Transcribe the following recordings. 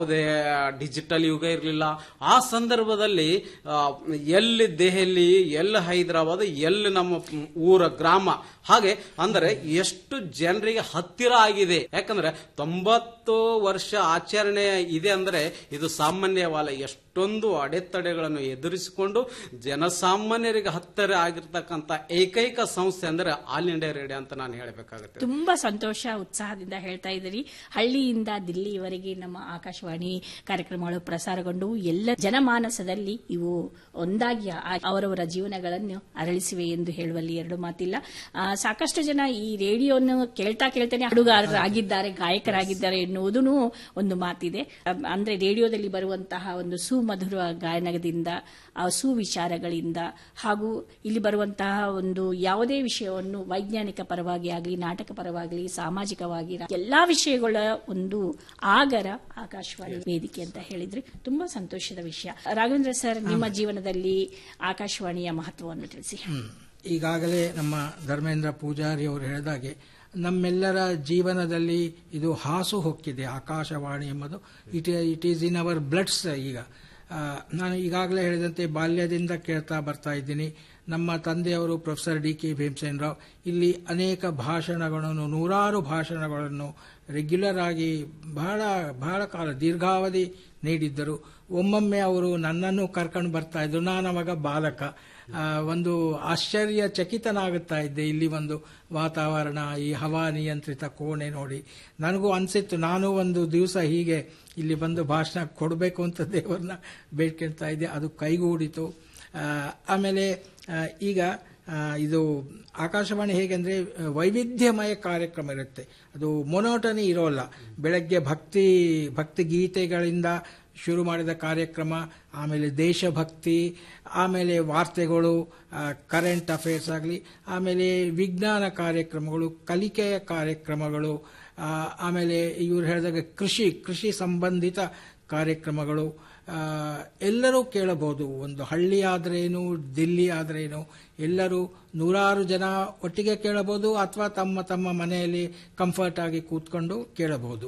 ಯಾವುದೇ ಡಿಜಿಟಲ್ ಯುಗ ಇರಲಿಲ್ಲ ಆ ಸಂದರ್ಭದಲ್ಲಿ ಆ, ಎಲ್ಲಿ ದೆಹಲಿ ಎಲ್ಲಿ ಹೈದರಾಬಾದ್ ಎಲ್ಲಿ ನಮ್ಮ ಊರ ಗ್ರಾಮ ಹಾಗೆ ಅಂದರೆ ಎಷ್ಟು ಜನರಿಗೆ ಹತ್ತಿರ ಆಗಿದೆ ಯಾಕಂದ್ರೆ ತೊಂಬತ್ತು ವರ್ಷ ಆಚರಣೆ ಇದೆ ಅಂದ್ರೆ ಇದು ಸಾಮಾನ್ಯವಲ್ಲ ಎಷ್ಟೊಂದು ಅಡೆತಡೆಗಳನ್ನು ಎದುರಿಸಿಕೊಂಡು ಜನಸಾಮಾನ್ಯರಿಗೆ ಹತ್ತಿರ ಆಗಿರ್ತಕ್ಕಂಥ ಏಕೈಕ ಸಂಸ್ಥೆ ಅಂದ್ರೆ ಆಲ್ ಇಂಡಿಯಾ ರೇಡಿಯೋ ಅಂತ ನಾನು ಹೇಳಬೇಕಾಗುತ್ತೆ ತುಂಬಾ ಸಂತೋಷ ಉತ್ಸಾಹದಿಂದ ಹೇಳ್ತಾ ಇದ್ದೀರಿ ಹಳ್ಳಿಯಿಂದ ದಿಲ್ಲಿಯವರೆಗೆ ನಮ್ಮ ಆಕಾಶವಾಣಿ ಕಾರ್ಯಕ್ರಮಗಳು ಪ್ರಸಾರಗೊಂಡು ಎಲ್ಲ ಜನಮಾನಸದಲ್ಲಿ ಇವು ಒಂದಾಗಿ ಆ- ಅವರವರ ಜೀವನಗಳನ್ನು ಅರಳಿಸಿವೆ ಎಂದು ಹೇಳುವಲ್ಲಿ ಎರಡು ಮಾತಿಲ್ಲ ಆ, ಸಾಕಷ್ಟು ಜನ ಈ ರೇಡಿಯೋನು ಕೇಳ್ತಾ ಕೇಳ್ತಾನೆ ಹಾಡುಗಾರರಾಗಿದ್ದಾರೆ ಗಾಯಕರಾಗಿದ್ದಾರೆ ಎನ್ನುವುದೂ ಒಂದು ಮಾತಿದೆ ಅಮ್, ಅಂದ್ರೆ ರೇಡಿಯೋದಲ್ಲಿ ಬರುವಂತಹ ಒಂದು ಸುಮಧುರ ಗಾಯನದಿಂದ ಆ ಸುವಿಚಾರಗಳಿಂದ ಹಾಗೂ ಇಲ್ಲಿ ಬರುವಂತಹ ಒಂದು ಯಾವುದೇ ವಿಷಯವನ್ನು ವೈಜ್ಞಾನಿಕ ಪರವಾಗಿ ಆಗಲಿ ನಾಟಕ ಪರವಾಗಲಿ ಸಾಮಾಜಿಕವಾಗಿ ಎಲ್ಲಾ ವಿಷಯಗಳ ಒಂದು ಆಗರ ಆಕಾಶವಾಣಿ ವೇದಿಕೆ ಅಂತ ಹೇಳಿದ್ರೆ ತುಂಬಾ ಸಂತೋಷದ ವಿಷಯ ರಾಘವೇಂದ್ರ ಸರ್ ನಿಮ್ಮ ಜೀವನದಲ್ಲಿ ಆಕಾಶವಾಣಿಯ ಮಹತ್ವವನ್ನು ತಿಳಿಸಿ ಈಗಾಗಲೇ ನಮ್ಮ ಧರ್ಮೇಂದ್ರ ಪೂಜಾರಿ ಅವರು ಹೇಳಿದಾಗೆ ನಮ್ಮೆಲ್ಲರ ಜೀವನದಲ್ಲಿ ಇದು ಹಾಸು ಹೊಕ್ಕಿದೆ ಆಕಾಶವಾಣಿ ಎಂಬುದು it it is in our bloods ಈಗ ಆ, ನಾನು ಈಗಾಗಲೇ ಹೇಳಿದಂತೆ ಬಾಲ್ಯದಿಂದ ಕೇಳ್ತಾ ಬರ್ತಾ ಇದ್ದೀನಿ ನಮ್ಮ ತಂದೆಯವರು professor D K Bhimsen Rao ಇಲ್ಲಿ ಅನೇಕ ಭಾಷಣಗಳನ್ನು ನೂರಾರು ಭಾಷಣಗಳನ್ನು ರೆಗ್ಯುಲರ್ ಆಗಿ ಬಹಳ ಬಹಳ ಕಾಲ ದೀರ್ಘಾವಧಿ ನೀಡಿದ್ದರು ಒಮ್ಮೊಮ್ಮೆ ಅವರು ನನ್ನನ್ನು ಕರ್ಕೊಂಡು ಬರ್ತಾ ಇದ್ರು ನಾನು ಅವಾಗ ಬಾಲಕ ಆ, ಒಂದು ಆಶ್ಚರ್ಯ ಚಕಿತನಾಗುತ್ತಾ ಇದ್ದೆ ಇಲ್ಲಿ ಒಂದು ವಾತಾವರಣ ಈ ಹವಾ ನಿಯಂತ್ರಿತ ಕೋಣೆ ನೋಡಿ ನನಗೂ ಅನಿಸಿತ್ತು ನಾನು ಒಂದು ದಿವಸ ಹೀಗೆ ಇಲ್ಲಿ ಬಂದು ಭಾಷಣ ಕೊಡಬೇಕು ಅಂತ ದೇವರನ್ನ ಬೇಡ್ಕೊಳ್ತಾ ಇದ್ದೆ ಅದು ಕೈಗೂಡಿತು ಆ, ಆಮೇಲೆ ಆ, ಈಗ ಆ, ಇದು ಆಕಾಶವಾಣಿ ಹೇಗೆಂದ್ರೆ ಆ, ವೈವಿಧ್ಯಮಯ ಕಾರ್ಯಕ್ರಮ ಇರುತ್ತೆ ಅದು ಮೊನೋಟನಿ ಇರೋಲ್ಲ ಬೆಳಗ್ಗೆ ಭಕ್ತಿ ಭಕ್ತಿ ಗೀತೆಗಳಿಂದ ಶುರು ಮಾಡಿದ ಕಾರ್ಯಕ್ರಮ ಆಮೇಲೆ ದೇಶಭಕ್ತಿ ಆಮೇಲೆ ವಾರ್ತೆಗಳು ಕರೆಂಟ್ ಅಫೇರ್ಸ್ ಆಗಲಿ ಆಮೇಲೆ ವಿಜ್ಞಾನ ಕಾರ್ಯಕ್ರಮಗಳು ಕಲಿಕೆಯ ಕಾರ್ಯಕ್ರಮಗಳು ಆ, ಆಮೇಲೆ ಇವರು ಹೇಳಿದಾಗ ಕೃಷಿ ಕೃಷಿ ಸಂಬಂಧಿತ ಕಾರ್ಯಕ್ರಮಗಳು ಆ, ಎಲ್ಲರೂ ಕೇಳಬಹುದು ಒಂದು ಹಳ್ಳಿ ಆದ್ರೇನು ದಿಲ್ಲಿ ಆದ್ರೇನು ಎಲ್ಲರೂ ನೂರಾರು ಜನ ಒಟ್ಟಿಗೆ ಕೇಳಬಹುದು ಅಥವಾ ತಮ್ಮ ತಮ್ಮ ಮನೆಯಲ್ಲಿ ಕಂಫರ್ಟ್ ಆಗಿ ಕೂತ್ಕೊಂಡು ಕೇಳಬಹುದು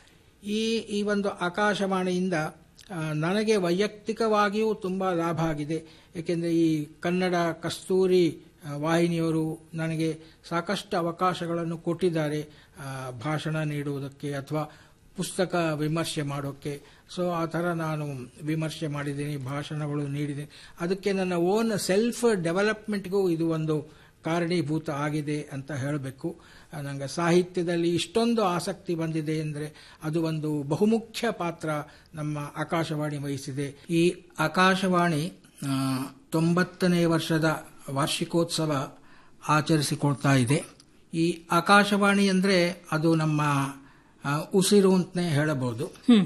ಈ ಈ ಒಂದು ಆಕಾಶವಾಣಿಯಿಂದ ಆ, ನನಗೆ ವೈಯಕ್ತಿಕವಾಗಿಯೂ ತುಂಬ ಲಾಭ ಆಗಿದೆ ಏಕೆಂದರೆ ಈ ಕನ್ನಡ ಕಸ್ತೂರಿ ಆ, ವಾಹಿನಿಯವರು ನನಗೆ ಸಾಕಷ್ಟು ಅವಕಾಶಗಳನ್ನು ಕೊಟ್ಟಿದ್ದಾರೆ ಆ, ಭಾಷಣ ನೀಡುವುದಕ್ಕೆ ಅಥವಾ ಪುಸ್ತಕ ವಿಮರ್ಶೆ ಮಾಡೋಕ್ಕೆ ಸೊ ಆ ಥರ ನಾನು ವಿಮರ್ಶೆ ಮಾಡಿದ್ದೀನಿ ಭಾಷಣಗಳು ನೀಡಿದ್ದೀನಿ ಅದಕ್ಕೆ ನನ್ನ ಓನ್ ಸೆಲ್ಫ್ ಡೆವಲಪ್ಮೆಂಟ್ಗೂ ಇದು ಒಂದು ಕಾರಣೀಭೂತ ಆಗಿದೆ ಅಂತ ಹೇಳಬೇಕು ನನಗೆ ಸಾಹಿತ್ಯದಲ್ಲಿ ಇಷ್ಟೊಂದು ಆಸಕ್ತಿ ಬಂದಿದೆ ಅಂದರೆ ಅದು ಒಂದು ಬಹುಮುಖ್ಯ ಪಾತ್ರ ನಮ್ಮ ಆಕಾಶವಾಣಿ ವಹಿಸಿದೆ ಈ ಆಕಾಶವಾಣಿ ಆ, ತೊಂಬತ್ತನೇ ವರ್ಷದ ವಾರ್ಷಿಕೋತ್ಸವ ಆಚರಿಸಿಕೊಳ್ತಾ ಇದೆ ಈ ಆಕಾಶವಾಣಿ ಅಂದರೆ ಅದು ನಮ್ಮ ಆ, ಉಸಿರು ಅಂತಲೇ ಹೇಳಬಹುದು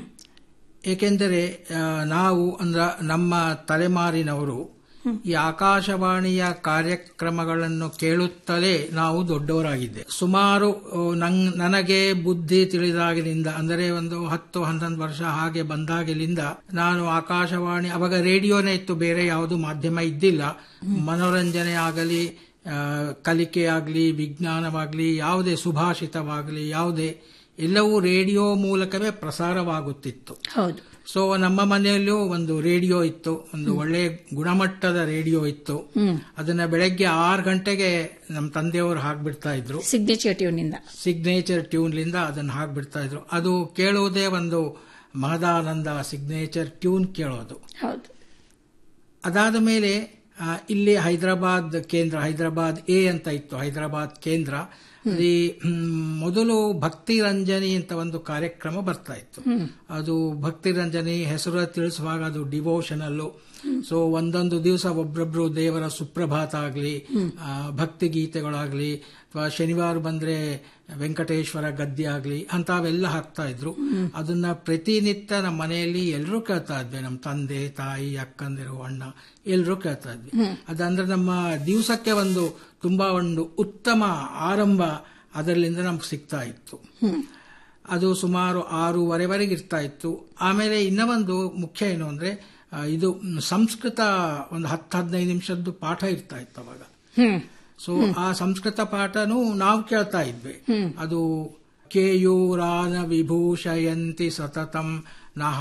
ಏಕೆಂದರೆ ಆ, ನಾವು ಅಂದ್ರ ನಮ್ಮ ತಲೆಮಾರಿನವರು ಈ ಆಕಾಶವಾಣಿಯ ಕಾರ್ಯಕ್ರಮಗಳನ್ನು ಕೇಳುತ್ತಲೇ ನಾವು ದೊಡ್ಡವರಾಗಿದ್ದೆ ಸುಮಾರು ಆ, ನಂಗ್- ನನಗೆ ಬುದ್ಧಿ ತಿಳಿದಾಗಿನಿಂದ ಅಂದರೆ ಒಂದು ಹತ್ತು ಹನ್ನೊಂದು ವರ್ಷ ಹಾಗೆ ಬಂದಾಗಲಿಂದ ನಾನು ಆಕಾಶವಾಣಿ ಅವಾಗ ರೇಡಿಯೋನೇ ಇತ್ತು ಬೇರೆ ಯಾವುದು ಮಾಧ್ಯಮ ಇದ್ದಿಲ್ಲ ಮನೋರಂಜನೆ ಆಗಲಿ ಆ, ಕಲಿಕೆ ಆಗಲಿ ವಿಜ್ಞಾನವಾಗಲಿ ಯಾವುದೇ ಸುಭಾಷಿತವಾಗಲಿ ಯಾವುದೇ ಎಲ್ಲವೂ ರೇಡಿಯೋ ಮೂಲಕವೇ ಪ್ರಸಾರವಾಗುತ್ತಿತ್ತು ಹೌದು ಸೊ ನಮ್ಮ ಮನೆಯಲ್ಲೂ ಒಂದು ರೇಡಿಯೋ ಇತ್ತು ಒಂದು ಒಳ್ಳೆ ಗುಣಮಟ್ಟದ ರೇಡಿಯೋ ಇತ್ತು ಅದನ್ನ ಬೆಳಗ್ಗೆ ಆರು ಗಂಟೆಗೆ ನಮ್ಮ ತಂದೆಯವರು ಹಾಕ್ಬಿಡ್ತಾ ಇದ್ರು ಸಿಗ್ನೇಚರ್ ಟ್ಯೂನ್ನಿಂದ ಸಿಗ್ನೇಚರ್ ಟ್ಯೂನ್ಲಿಂದ ಅದನ್ನು ಹಾಕ್ಬಿಡ್ತಾ ಇದ್ರು ಅದು ಕೇಳುವುದೇ ಒಂದು ಮಹದಾನಂದ ಸಿಗ್ನೇಚರ್ ಟ್ಯೂನ್ ಕೇಳೋದು ಹೌದು ಅದಾದ ಮೇಲೆ ಆ, ಇಲ್ಲಿ ಹೈದರಾಬಾದ್ ಕೇಂದ್ರ ಹೈದರಾಬಾದ್ ಎ ಅಂತ ಇತ್ತು ಹೈದರಾಬಾದ್ ಕೇಂದ್ರ ಅಲ್ಲಿ ಹ್ಮ್, ಮೊದಲು ಭಕ್ತಿ ರಂಜನಿ ಅಂತ ಒಂದು ಕಾರ್ಯಕ್ರಮ ಬರ್ತಾ ಇತ್ತು ಅದು ಭಕ್ತಿ ರಂಜನಿ ಹೆಸರು ತಿಳಿಸುವಾಗ ಅದು ಡಿವೋಷನಲ್ಲು ಸೊ ಒಂದೊಂದು ದಿವಸ ಒಬ್ರೊಬ್ರು ದೇವರ ಸುಪ್ರಭಾತ ಆಗಲಿ ಭಕ್ತಿ ಗೀತೆಗಳಾಗ್ಲಿ ಅಥವಾ ಶನಿವಾರ ಬಂದ್ರೆ ವೆಂಕಟೇಶ್ವರ ಗದ್ದೆ ಆಗ್ಲಿ ಅಂತಾವೆಲ್ಲ ಹಾಕ್ತಾ ಇದ್ರು ಅದನ್ನ ಪ್ರತಿನಿತ್ಯ ನಮ್ಮ ಮನೆಯಲ್ಲಿ ಎಲ್ಲರೂ ಕೇಳ್ತಾ ಇದ್ವಿ ನಮ್ಮ ತಂದೆ ತಾಯಿ ಅಕ್ಕಂದಿರು ಅಣ್ಣ ಎಲ್ಲರೂ ಕೇಳ್ತಾ ಇದ್ವಿ ಅದಂದ್ರೆ ನಮ್ಮ ದಿವಸಕ್ಕೆ ಒಂದು ತುಂಬಾ ಒಂದು ಉತ್ತಮ ಆರಂಭ ಅದರಲ್ಲಿಂದ ನಮ್ಗೆ ಸಿಗ್ತಾ ಇತ್ತು ಅದು ಸುಮಾರು ಆರೂವರೆವರೆಗೆ ಇರ್ತಾ ಇತ್ತು ಆಮೇಲೆ ಇನ್ನ ಒಂದು ಮುಖ್ಯ ಏನು ಅಂದ್ರೆ ಆ, ಇದು ಮ್, ಸಂಸ್ಕೃತ ಒಂದು ಹತ್ತು ಹದಿನೈದು ನಿಮಿಷದ್ದು ಪಾಠ ಇರ್ತಾ ಇತ್ತು ಅವಾಗ ಹ್ಮ್ ಸೊ ಆ ಸಂಸ್ಕೃತ ಪಾಠನೂ ನಾವು ಕೇಳ್ತಾ ಇದ್ವಿ ಅದು ಕೇಯೂರಾನ ವಿಭೂಷಯಂತಿ ಸತತಂ ನಾ